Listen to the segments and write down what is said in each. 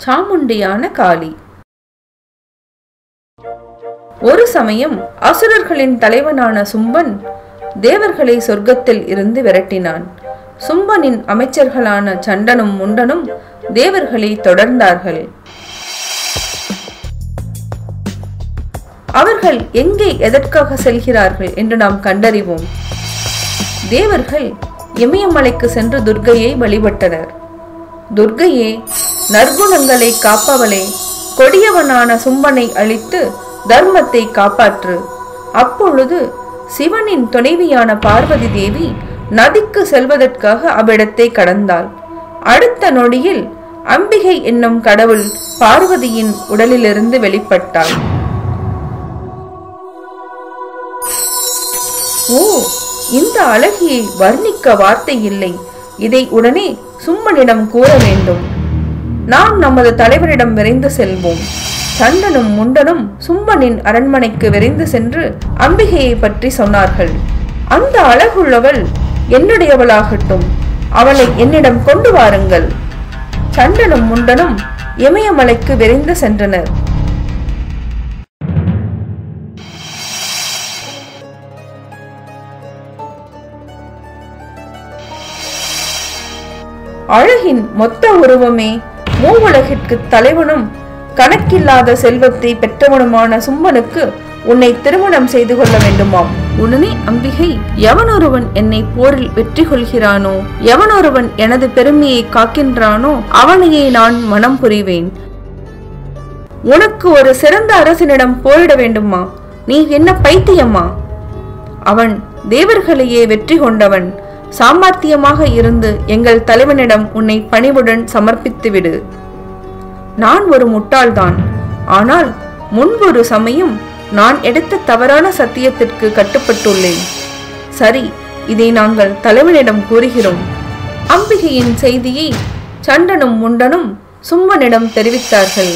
சாமுண்டியான காளி ஒரு சமயம் அசுரர்களின் தலைவனான சும்பன் தேவர்களை சொர்க்கத்தில் இருந்து விரட்டினான் சும்பனின் அமைச்சர்களான சண்டனும் முண்டனும் தேவர்களை தொடர்ந்தார்கள் அவர்கள் எங்கே எதற்காக செல்கிறார்கள் என்று நாம் கண்டறிவோம் தேவர்கள் இமயமலைக்கு சென்று துர்க்கையை வழிபட்டனர் துர்க்கையே நற்குணங்களை காப்பவளே கொடியவனான சும்பனை அழித்து தர்மத்தை காப்பாற்று அப்பொழுது சிவனின் துணைவியான பார்வதி தேவி நதிக்கு செல்வதற்காக அவ்விடத்தை கடந்தாள் அடுத்த நொடியில் அம்பிகை என்னும் கடவுள் பார்வதியின் உடலிலிருந்து வெளிப்பட்டாள் ஓ இந்த அழகியை வர்ணிக்க வார்த்தை இல்லை இதை உடனே சும்மனிடம் கூற வேண்டும் நாம் நமது தலைவரிடம் விரைந்து செல்வோம் சண்டனும் முண்டனும் சும்பனின் அரண்மனைக்கு விரைந்து சென்று அம்பிகையை பற்றி சொன்னார்கள் அந்த அழகுள்ளவள் என்னுடையவளாகட்டும் அவளை என்னிடம் கொண்டு வாருங்கள் சண்டனும் முண்டனும் இமயமலைக்கு விரைந்து சென்றனர் அழகின் மொத்த உருவமே மூவுலகிற்கு தலைவனும் கணக்கில்லாத செல்வத்தை பெற்றவனுமான சும்மனுக்கு உன்னை திருமணம் செய்து கொள்ள வேண்டுமாம் உடனே அம்பிகை எவனொருவன் என்னை போரில் வெற்றி கொள்கிறானோ எவனொருவன் எனது பெருமையை காக்கின்றானோ அவனையே நான் மனம் புரிவேன் உனக்கு ஒரு சிறந்த அரசனிடம் போரிட வேண்டுமா நீ என்ன பைத்தியமா அவன் தேவர்களையே வெற்றி கொண்டவன் சாமர்த்தியமாக இருந்து எங்கள் தலைவனிடம் உன்னை பணிவுடன் சமர்ப்பித்துவிடு நான் ஒரு முட்டாள்தான் ஆனால் முன்பொரு சமயம் நான் எடுத்த தவறான சத்தியத்திற்கு கட்டுப்பட்டுள்ளேன் சரி இதை நாங்கள் தலைவனிடம் கூறுகிறோம் அம்பிகையின் செய்தியை சண்டனும் முண்டனும் சும்மனிடம் தெரிவித்தார்கள்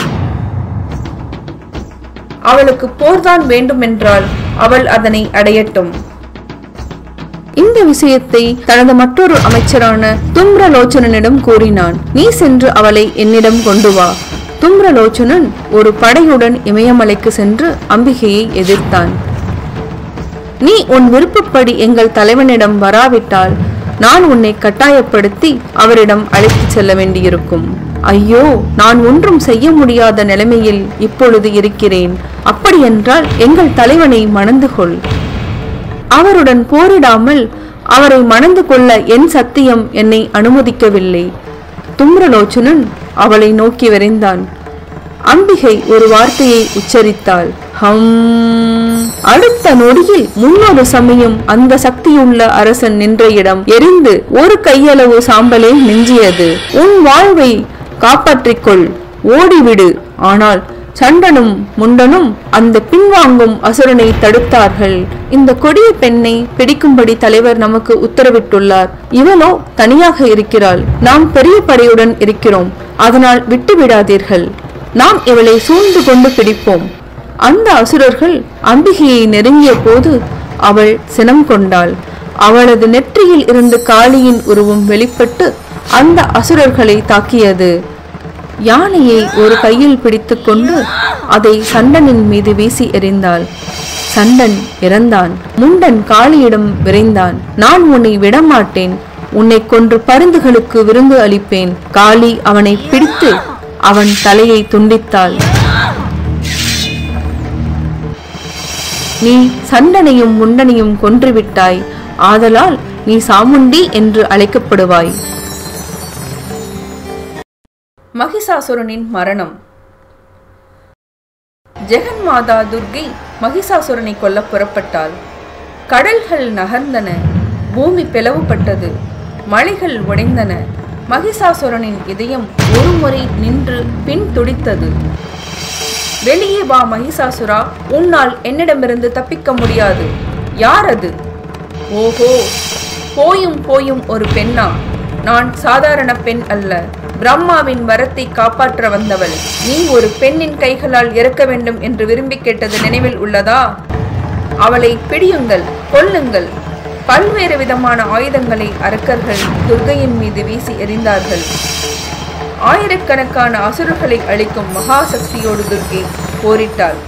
அவளுக்கு போர்தான் வேண்டுமென்றால் அவள் அதனை அடையட்டும் இந்த விஷயத்தை தனது மற்றொரு அமைச்சரான தும்ரலோச்சனனிடம் கூறினான் நீ சென்று அவளை என்னிடம் கொண்டு வா தும்ரலோச்சனன் ஒரு படையுடன் இமயமலைக்கு சென்று அம்பிகையை எதிர்த்தான் நீ உன் விருப்பப்படி எங்கள் தலைவனிடம் வராவிட்டால் நான் உன்னை கட்டாயப்படுத்தி அவரிடம் அழைத்துச் செல்ல வேண்டியிருக்கும் ஐயோ நான் ஒன்றும் செய்ய முடியாத நிலைமையில் இப்பொழுது இருக்கிறேன் அப்படியென்றால் எங்கள் தலைவனை மணந்து கொள் அவருடன் போரிடாமல் அவரை மணந்து கொள்ள என் சத்தியம் என்னை அனுமதிக்கவில்லை தும்ரலோச்சனன் அவளை நோக்கி விரைந்தான் அம்பிகை ஒரு வார்த்தையை உச்சரித்தாள் ஹம் அடுத்த நொடியில் முன்னொரு சமயம் அந்த சக்தியுள்ள அரசன் நின்ற இடம் எரிந்து ஒரு கையளவு சாம்பலே மிஞ்சியது உன் வாழ்வை காப்பாற்றிக்கொள் ஓடிவிடு ஆனால் சண்டனும் முண்டனும் அந்த பின்வாங்கும் அசுரனை தடுத்தார்கள் இந்த கொடிய பெண்ணை பிடிக்கும்படி தலைவர் நமக்கு உத்தரவிட்டுள்ளார் இவளோ தனியாக இருக்கிறாள் நாம் பெரிய படையுடன் இருக்கிறோம் அதனால் விட்டு விடாதீர்கள் நாம் இவளை சூழ்ந்து கொண்டு பிடிப்போம் அந்த அசுரர்கள் அம்பிகையை நெருங்கிய போது அவள் சினம் கொண்டாள் அவளது நெற்றியில் இருந்து காளியின் உருவம் வெளிப்பட்டு அந்த அசுரர்களை தாக்கியது யானையை ஒரு கையில் பிடித்துக்கொண்டு அதை சண்டனின் மீது வீசி எறிந்தாள் சண்டன் இறந்தான் முண்டன் காளியிடம் விரைந்தான் நான் உன்னை விடமாட்டேன் உன்னை கொன்று பருந்துகளுக்கு விருந்து அளிப்பேன் காளி அவனை பிடித்து அவன் தலையை துண்டித்தாள் நீ சண்டனையும் முண்டனையும் கொன்றுவிட்டாய் ஆதலால் நீ சாமுண்டி என்று அழைக்கப்படுவாய் மகிஷாசுரனின் மரணம் ஜெகன்மாதா துர்கை மகிஷாசுரனை கொல்ல புறப்பட்டாள் கடல்கள் நகர்ந்தன பூமி பிளவுபட்டது மலைகள் உடைந்தன மகிஷாசுரனின் இதயம் ஒருமுறை நின்று பின் துடித்தது வெளியே வா மகிஷாசுரா உன்னால் என்னிடமிருந்து தப்பிக்க முடியாது யார் அது ஓஹோ போயும் போயும் ஒரு பெண்ணா நான் சாதாரண பெண் அல்ல பிரம்மாவின் வரத்தை காப்பாற்ற வந்தவள் நீ ஒரு பெண்ணின் கைகளால் இறக்க வேண்டும் என்று விரும்பி கேட்டது நினைவில் உள்ளதா அவளை பிடியுங்கள் கொல்லுங்கள் பல்வேறு விதமான ஆயுதங்களை அரக்கர்கள் துர்கையின் மீது வீசி எறிந்தார்கள் ஆயிரக்கணக்கான அசுரர்களை அழிக்கும் மகா சக்தியோடு துர்கை போரிட்டாள்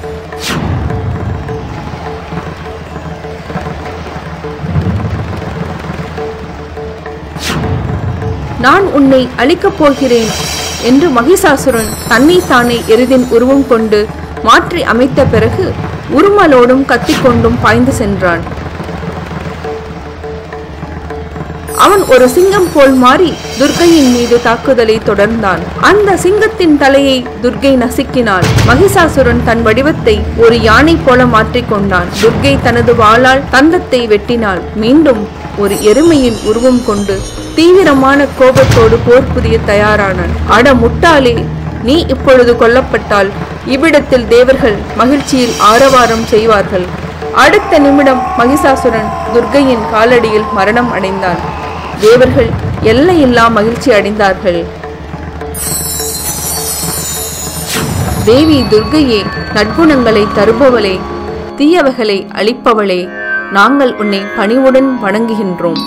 நான் உன்னை அழிக்கப் போகிறேன் என்று மகிஷாசுரன் தன்னை தானே எருதின் உருவம் கொண்டு மாற்றி அமைத்த பிறகு உருமலோடும் கத்திக்கொண்டும் பாய்ந்து சென்றான் அவன் ஒரு சிங்கம் போல் மாறி துர்கையின் மீது தாக்குதலை தொடர்ந்தான் அந்த சிங்கத்தின் தலையை துர்கை நசுக்கினாள் மகிஷாசுரன் தன் வடிவத்தை ஒரு யானை போல மாற்றிக்கொண்டான் துர்கை தனது வாளால் தந்தத்தை வெட்டினாள் மீண்டும் ஒரு எருமையின் உருவம் கொண்டு தீவிரமான கோபத்தோடு போர் புரிய தயாரானான் அட முட்டாளே நீ இப்பொழுது கொல்லப்பட்டால் இவ்விடத்தில் தேவர்கள் மகிழ்ச்சியில் ஆரவாரம் செய்வார்கள் அடுத்த நிமிடம் மகிஷாசுரன் துர்கையின் காலடியில் மரணம் அடைந்தான் தேவர்கள் எல்லையில்லா மகிழ்ச்சி அடைந்தார்கள் தேவி துர்கையே நற்குணங்களை தருபவளே தீயவைகளை அழிப்பவளே நாங்கள் உன்னை பணிவுடன் வணங்குகின்றோம்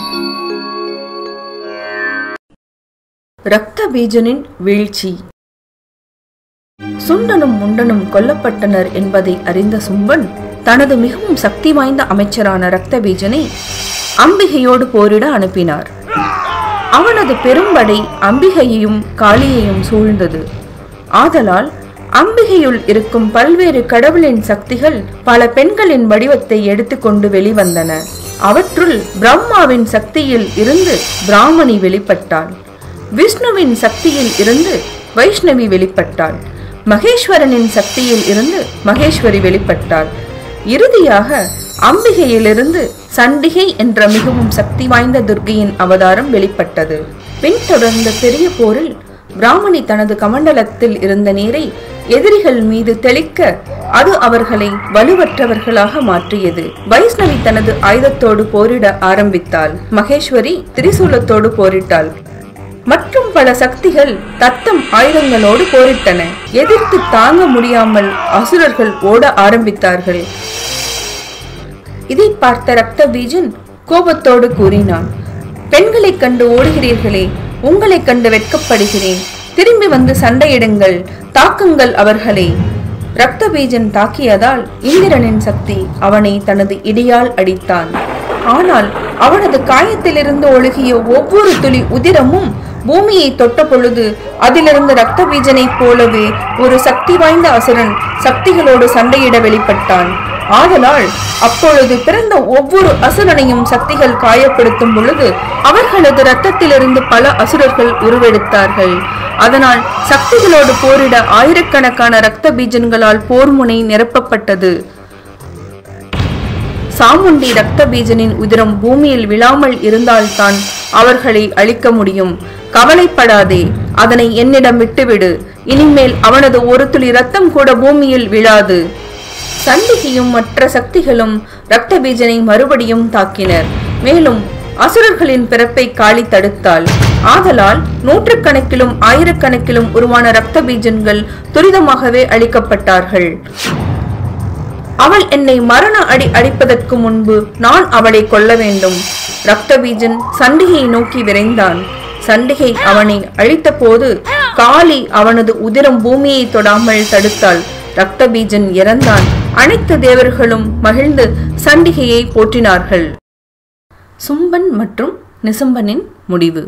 இரத்த பீஜனின் வீழ்ச்சி சுண்டனும் முண்டனும் கொல்லப்பட்டனர் என்பதை அறிந்த சும்பன் தனது மிகவும் சக்தி வாய்ந்த அமைச்சரான இரத்த பீஜனை அம்பிகையோடு போரிட அனுப்பினார் அவனது பெரும்படை அம்பிகையையும் காளியையும் சூழ்ந்தது ஆதலால் அம்பிகையுள் இருக்கும் பல்வேறு கடவுளின் சக்திகள் பல பெண்களின் வடிவத்தை எடுத்துக்கொண்டு வெளிவந்தன அவற்றுள் பிரம்மாவின் சக்தியில் இருந்து பிராமணி வெளிப்பட்டாள் விஷ்ணுவின் சக்தியில் இருந்து வைஷ்ணவி வெளிப்பட்டாள் மகேஸ்வரனின் சக்தியில் இருந்து மகேஸ்வரி வெளிப்பட்டாள் இறுதியாக அம்பிகையிலிருந்து சண்டிகை என்ற மிகவும் சக்தி வாய்ந்த துர்கையின் அவதாரம் வெளிப்பட்டது பின்தொடர்ந்த பெரிய போரில் பிராமணி தனது கமண்டலத்தில் இருந்த நீரை எதிரிகள் மீது தெளிக்க அது அவர்களை வலுவற்றவர்களாக மாற்றியது வைஷ்ணவி தனது ஆயுதத்தோடு போரிட ஆரம்பித்தாள் மகேஸ்வரி திரிசூலத்தோடு போரிட்டாள் மற்றும் பல சக்திகள் தத்தம் ஆயுதங்களோடு போரிட்டன எதிர்த்து தாங்க முடியாமல் அசுரர்கள் ஓட ஆரம்பித்தார்கள் இதை பார்த்த ரக்த பீஜன் கோபத்தோடு கூறினான் பெண்களைக் கண்டு ஓடுகிறீர்களே உங்களைக் கண்டு வெட்கப்படுகிறேன் திரும்பி வந்து சண்டையிடுங்கள் தாக்குங்கள் அவர்களை ரக்த பீஜன் தாக்கியதால் இந்திரனின் சக்தி அவனை தனது இடியால் அடித்தான் ஆனால் அவனது காயத்திலிருந்து ஒழுகிய ஒவ்வொரு துளி உதிரமும் பூமியை தொட்ட பொழுது அதிலிருந்து ரக்த பீஜனைப் போலவே ஒரு சக்தி வாய்ந்த அசுரன் சக்திகளோடு சண்டையிட வெளிப்பட்டான் ஆதலால் அப்பொழுது பிறந்த ஒவ்வொரு அசுரனையும் சக்திகள் காயப்படுத்தும் பொழுது அவர்களது இரத்தத்திலிருந்து பல அசுரர்கள் உருவெடுத்தார்கள் அதனால் சக்திகளோடு போரிட ஆயிரக்கணக்கான இரத்த பீஜன்களால் போர்முனை நிரப்பப்பட்டது சாமுண்டி ரக்த பீஜனின் உதிரம் பூமியில் விழாமல் இருந்தால்தான் அவர்களை அழிக்க முடியும் கவலைப்படாதே அதனை என்னிடம் விட்டுவிடு இனிமேல் அவனது ஒரு துளி ரத்தம் கூட பூமியில் விழாது சண்டிகையும் மற்ற சக்திகளும் ரக்த பீஜனை மறுபடியும் தாக்கினர் மேலும் அசுரர்களின் பிறப்பை காளி தடுத்தாள் ஆதலால் நூற்றுக்கணக்கிலும் ஆயிரக்கணக்கிலும் உருவான ரக்த பீஜன்கள் துரிதமாகவே அழிக்கப்பட்டார்கள் அவள் என்னை மரண அடி அடிப்பதற்கு முன்பு நான் அவளை கொல்ல வேண்டும் ரக்தபீஜன் சண்டிகையை நோக்கி விரைந்தான் சண்டிகை அவனை அழித்தபோது காளி அவனது உதிரம் பூமியை தொடாமல் தடுத்தாள் ரக்தபீஜன் இறந்தான் அனைத்து தேவர்களும் மகிழ்ந்து சண்டிகையை போற்றினார்கள் சும்பன் மற்றும் நிசம்பனின் முடிவு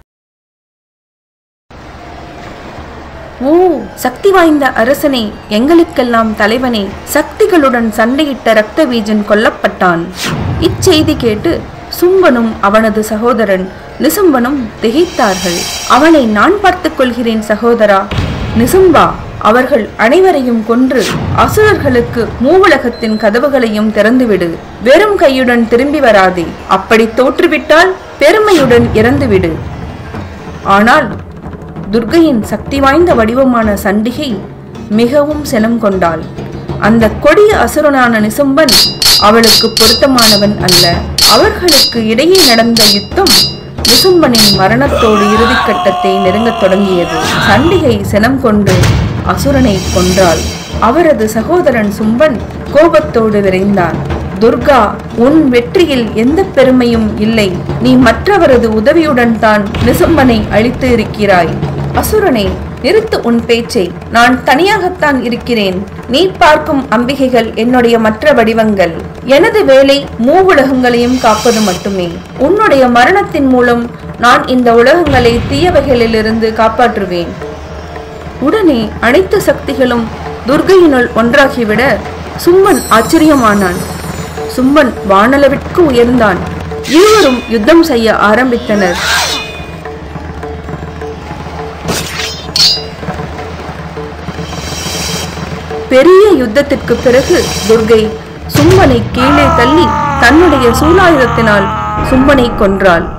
ஓ சக்தி வாய்ந்த அரசனே எங்களுக்கெல்லாம் தலைவனே சக்திகளுடன் சண்டையிட்ட ரக்தபீஜன் கொல்லப்பட்டான் இச்செய்தி கேட்டு சும்பனும் அவனது சகோதரன் நிசும்பனும் திகைத்தார்கள் அவனை நான் பார்த்துக் கொள்கிறேன் சகோதரா நிசும்பா அவர்கள் அனைவரையும் கொன்று அசுரர்களுக்கு மூவுலகத்தின் கதவுகளையும் திறந்துவிடு வெறும் கையுடன் திரும்பி வராதே அப்படி தோற்றுவிட்டால் பெருமையுடன் இறந்துவிடு ஆனால் துர்கையின் சக்தி வாய்ந்த வடிவமான சண்டிகை மிகவும் சினம் கொண்டாள் அந்த கொடிய அசுரனான நிசும்பன் அவளுக்கு பொருத்தமானவன் அல்ல அவர்களுக்கு இடையே நடந்த யுத்தம் நிசும்பனின் மரணத்தோடு இறுதிக்கட்டத்தை நெருங்கத் தொடங்கியது சண்டிகை சினம் கொண்டு அசுரனை கொன்றாள் அவரது சகோதரன் சும்பன் கோபத்தோடு விரைந்தான் துர்கா உன் வெற்றியில் எந்த பெருமையும் இல்லை நீ மற்றவரது உதவியுடன் தான் நிசும்பனை அழித்து இருக்கிறாய் அசுரனே நிறுத்து உன் பேச்சை நான் தனியாகத்தான் இருக்கிறேன் நீ பார்க்கும் அம்பிகைகள் என்னுடைய மற்ற வடிவங்கள் எனது வேலை மூவுலகங்களையும் காப்பது மட்டுமே உன்னுடைய மரணத்தின் மூலம் நான் இந்த உலகங்களை தீயவைகளிலிருந்து காப்பாற்றுவேன் உடனே அனைத்து சக்திகளும் துர்கையினுள் ஒன்றாகிவிட சும்மன் ஆச்சரியமானான் சும்மன் வானளவிற்கு உயர்ந்தான் இருவரும் யுத்தம் செய்ய ஆரம்பித்தனர் பெரிய யுத்தத்திற்கு பிறகு துர்கை சும்மனை கீழே தள்ளி தன்னுடைய சூலாயுதத்தினால் சும்மனை கொன்றாள்